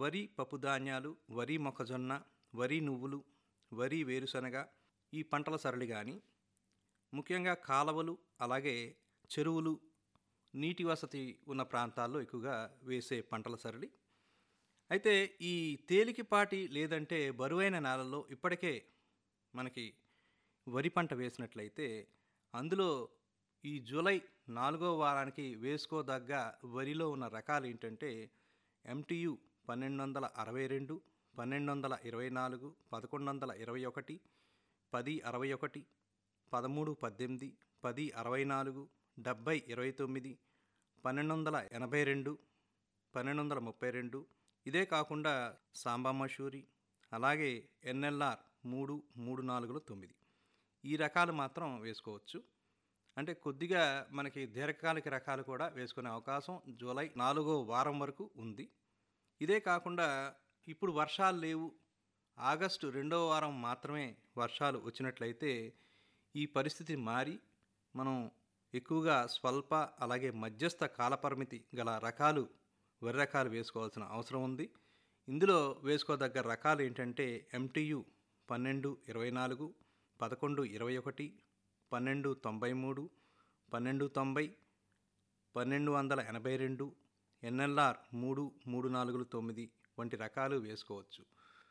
వరి పప్పుధాన్యాలు వరి మొక్కజొన్న వరి నువ్వులు వరి వేరుశనగ ఈ పంటల సరళి కానీ ముఖ్యంగా కాలవలు అలాగే చెరువులు నీటి వసతి ఉన్న ప్రాంతాల్లో ఎక్కువగా వేసే పంటల సరళి అయితే ఈ తేలికపాటి లేదంటే బరువైన నేలల్లో ఇప్పటికే మనకి వరి పంట వేసినట్లయితే అందులో ఈ జూలై నాలుగో వారానికి వేసుకోదగ్గ వరిలో ఉన్న రకాలు ఏంటంటే ఎంటీయు పన్నెండు వందల అరవై రెండు పన్నెండు వందల ఇరవై నాలుగు పదకొండు వందల ఇరవై ఒకటి పది అరవై ఒకటి పదమూడు పద్దెనిమిది పది అరవై నాలుగు డెబ్బై ఇరవై తొమ్మిది పన్నెండు వందల ఎనభై రెండు పన్నెండు వందల ముప్పై రెండు ఇదే కాకుండా సాంబా మషూరి అలాగే ఎన్ఎల్ఆర్ మూడు మూడు నాలుగులు తొమ్మిది ఈ రకాలు మాత్రం వేసుకోవచ్చు అంటే కొద్దిగా మనకి దీర్ఘకాలిక రకాలు కూడా వేసుకునే అవకాశం జూలై నాలుగో వారం వరకు ఉంది ఇదే కాకుండా ఇప్పుడు వర్షాలు లేవు ఆగస్టు రెండో వారం మాత్రమే వర్షాలు వచ్చినట్లయితే ఈ పరిస్థితి మారి మనం ఎక్కువగా స్వల్ప అలాగే మధ్యస్థ కాలపరిమితి గల రకాలు వరి రకాలు వేసుకోవాల్సిన అవసరం ఉంది ఇందులో వేసుకోదగ్గ రకాలు ఏంటంటే ఎంటీయు పన్నెండు ఇరవై నాలుగు పదకొండు ఇరవై ఒకటి పన్నెండు తొంభై మూడు పన్నెండు తొంభై పన్నెండు వందల ఎనభై రెండు ఎన్ఎల్ఆర్ మూడు మూడు నాలుగులు తొమ్మిది వంటి రకాలు వేసుకోవచ్చు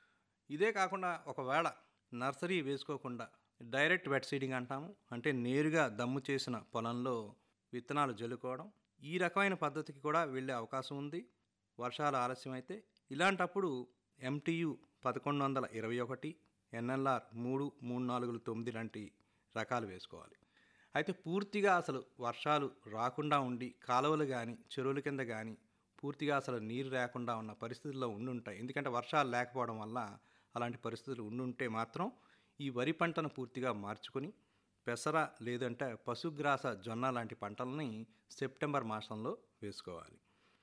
ఇదే కాకుండా ఒకవేళ నర్సరీ వేసుకోకుండా డైరెక్ట్ వెట్ సీడింగ్ అంటాము అంటే నేరుగా దమ్ము చేసిన పొలంలో విత్తనాలు జల్లుకోవడం ఈ రకమైన పద్ధతికి కూడా వెళ్ళే అవకాశం ఉంది వర్షాలు ఆలస్యమైతే ఇలాంటప్పుడు ఎంటీయు పదకొండు వందల ఇరవై ఒకటి ఎన్ఎల్ఆర్ మూడు మూడు నాలుగులు తొమ్మిది లాంటి రకాలు వేసుకోవాలి అయితే పూర్తిగా అసలు వర్షాలు రాకుండా ఉండి కాలువలు కానీ చెరువుల కింద కానీ పూర్తిగా అసలు నీరు లేకుండా ఉన్న పరిస్థితుల్లో ఉండుంటాయి ఎందుకంటే వర్షాలు లేకపోవడం వల్ల అలాంటి పరిస్థితులు ఉండుంటే మాత్రం ఈ వరి పంటను పూర్తిగా మార్చుకొని పెసర లేదంటే పశుగ్రాస జొన్న లాంటి పంటలని సెప్టెంబర్ మాసంలో వేసుకోవాలి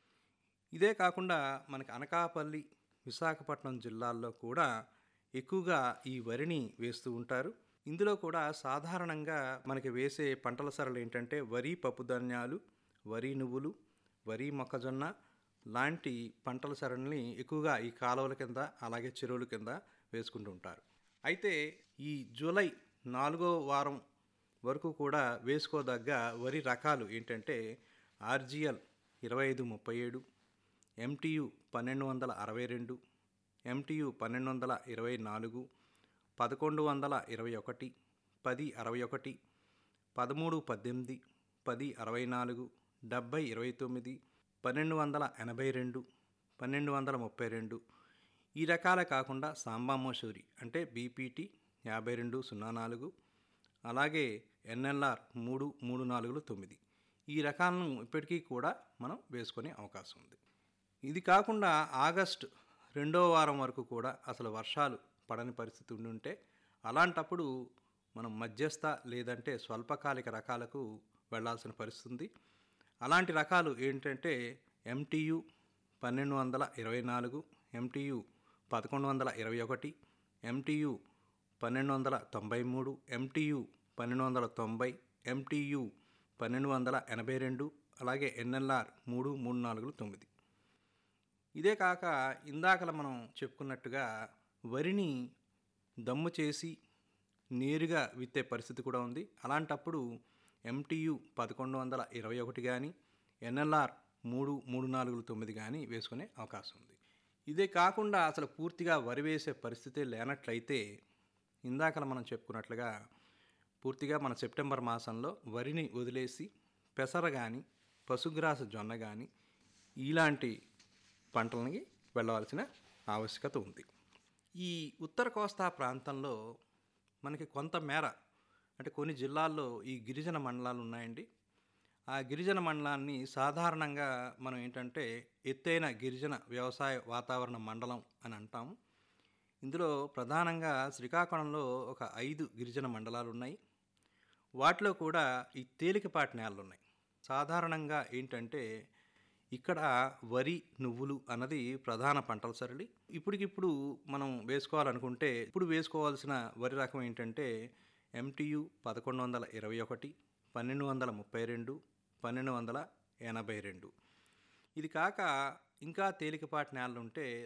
ఇదే కాకుండా మనకి అనకాపల్లి విశాఖపట్నం జిల్లాల్లో కూడా ఎక్కువగా ఈ వరిని వేస్తూ ఉంటారు ఇందులో కూడా సాధారణంగా మనకి వేసే పంటల సరళి ఏంటంటే వరి పప్పుధాన్యాలు వరి నువ్వులు వరి మొక్కజొన్న లాంటి పంటల సరళిని ఎక్కువగా ఈ కాలువల కింద అలాగే చెరువుల కింద వేసుకుంటూ ఉంటారు అయితే ఈ జూలై నాలుగో వారం వరకు కూడా వేసుకోదగ్గ వరి రకాలు ఏంటంటే ఆర్జిఎల్ ఇరవై ఐదు ముప్పై ఏడు ఎంటీయు పన్నెండు వందల అరవై రెండు ఎంటీయు పన్నెండు వందల ఇరవై నాలుగు పదకొండు వందల ఇరవై ఒకటి పది అరవై ఒకటి పదమూడు పద్దెనిమిది పది అరవై నాలుగు డెబ్బై ఇరవై తొమ్మిది పన్నెండు వందల ఎనభై రెండు పన్నెండు వందల ముప్పై రెండు ఈ రకాల కాకుండా సాంబా మసూరి అంటే బీపీటీ యాభై రెండు సున్నా నాలుగు అలాగే ఎన్ఎల్ఆర్ మూడు మూడు నాలుగులు తొమ్మిది ఈ రకాలను ఇప్పటికీ కూడా మనం వేసుకునే అవకాశం ఉంది ఇది కాకుండా ఆగస్టు రెండో వారం వరకు కూడా అసలు వర్షాలు పడని పరిస్థితి ఉండుంటే అలాంటప్పుడు మనం మధ్యస్థ లేదంటే స్వల్పకాలిక రకాలకు వెళ్ళాల్సిన పరిస్థితి ఉంది అలాంటి రకాలు ఏంటంటే ఎంటీయు పన్నెండు వందల ఇరవై నాలుగు ఎంటీయు పదకొండు వందల ఇరవై ఒకటి ఎంటీయు పన్నెండు వందల తొంభై మూడు ఎంటీయు పన్నెండు వందల తొంభై ఎంటీయు పన్నెండు వందల ఎనభై రెండు అలాగే ఎన్ఎల్ఆర్ మూడు మూడు నాలుగులు తొమ్మిది ఇదే కాక ఇందాకల మనం చెప్పుకున్నట్టుగా వరిని దమ్ము చేసి నేరుగా విత్తే పరిస్థితి కూడా ఉంది అలాంటప్పుడు ఎంటీయు పదకొండు వందల ఇరవై ఒకటి కానీ ఎన్ఎల్ఆర్ మూడు మూడు నాలుగులు తొమ్మిది కానీ వేసుకునే అవకాశం ఉంది ఇదే కాకుండా అసలు పూర్తిగా వరి వేసే పరిస్థితి లేనట్లయితే ఇందాకల మనం చెప్పుకున్నట్లుగా పూర్తిగా మన సెప్టెంబర్ మాసంలో వరిని వదిలేసి పెసర కానీ పశుగ్రాస జొన్న కానీ ఇలాంటి పంటలకి వెళ్ళవలసిన ఆవశ్యకత ఉంది ఈ ఉత్తర కోస్తా ప్రాంతంలో మనకి కొంత మేర అంటే కొన్ని జిల్లాల్లో ఈ గిరిజన మండలాలు ఉన్నాయండి ఆ గిరిజన మండలాన్ని సాధారణంగా మనం ఏంటంటే ఎత్తైన గిరిజన వ్యవసాయ వాతావరణ మండలం అని అంటాము ఇందులో ప్రధానంగా శ్రీకాకుళంలో ఒక ఐదు గిరిజన మండలాలు ఉన్నాయి వాటిలో కూడా ఈ తేలికపాటి నేలలు ఉన్నాయి సాధారణంగా ఏంటంటే ఇక్కడ వరి నువ్వులు అన్నది ప్రధాన పంటల సరళి ఇప్పటికిప్పుడు మనం వేసుకోవాలనుకుంటే ఇప్పుడు వేసుకోవాల్సిన వరి రకం ఏంటంటే ఎంటీయు పదకొండు వందల ఇరవై ఒకటి పన్నెండు వందల ముప్పై రెండు పన్నెండు వందల ఎనభై రెండు ఇది కాక ఇంకా తేలికపాటి నేలలు ఉంటే